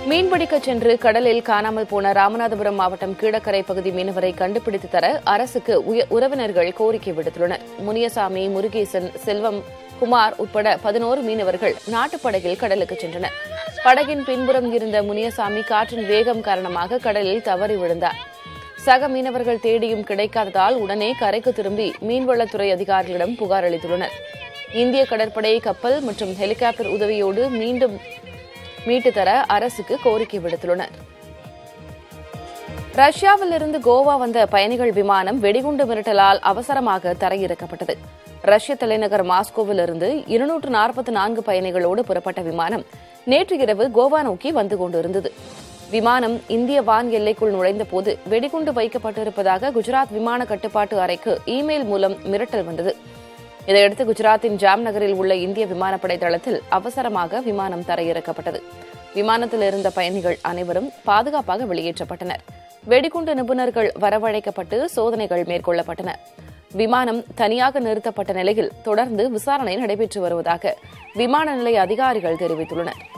மீன்பிடிக்கச் சென்று கடலில் காணாமல் போன ராமநாதபுரம் மாவட்டம் கீழக்கரை பகுதி மீனவரை கண்டுபிடித்து தர அரசுக்கு உய- உறவினர்கள் கோரிக்கை விடுத்துள்ளனர் முனியசாமி முருகேசன் செல்வம் குமார் உட்பட பதினோரு மீனவர்கள் நாட்டுப்படகில் கடலுக்கு சென்றனர் படகின் பின்புறம் இருந்த முனியசாமி காற்றின் வேகம் காரணமாக கடலில் தவறி விழுந்தார் சக மீனவர்கள் தேடியும் கிடைக்காததால் உடனே கரைக்கு திரும்பி மீன்வளத்துறை அதிகாரிகளிடம் புகார் அளித்துள்ளனர் இந்திய கடற்படை கப்பல் மற்றும் ஹெலிகாப்டர் உதவியோடு மீண்டும் மீட்டு தர அரசுக்கு கோரிக்கை விடுத்துள்ளனர் ரஷ்யாவிலிருந்து கோவா வந்த பயணிகள் விமானம் வெடிகுண்டு மிரட்டலால் அவசரமாக தரையிறக்கப்பட்டது ரஷ்ய தலைநகர் மாஸ்கோவிலிருந்து இருநூற்று நாற்பத்தி நான்கு பயணிகளோடு புறப்பட்ட விமானம் நேற்று இரவு கோவா நோக்கி வந்து கொண்டிருந்தது விமானம் இந்திய வான் எல்லைக்குள் நுழைந்தபோது வெடிகுண்டு வைக்கப்பட்டிருப்பதாக குஜராத் விமான கட்டுப்பாட்டு அறைக்கு இமெயில் மூலம் மிரட்டல் வந்தது இதையடுத்து குஜராத்தின் ஜாம் நகரில் உள்ள இந்திய விமானப்படை தளத்தில் அவசரமாக விமானம் தரையிறக்கப்பட்டது விமானத்தில் இருந்த பயணிகள் அனைவரும் பாதுகாப்பாக வெளியேற்றப்பட்டனர் வெடிகுண்டு நிபுணர்கள் வரவழைக்கப்பட்டு சோதனைகள் மேற்கொள்ளப்பட்டன விமானம் தனியாக நிறுத்தப்பட்ட நிலையில் தொடர்ந்து விசாரணை நடைபெற்று வருவதாக விமான நிலைய அதிகாரிகள் தெரிவித்துள்ளனர்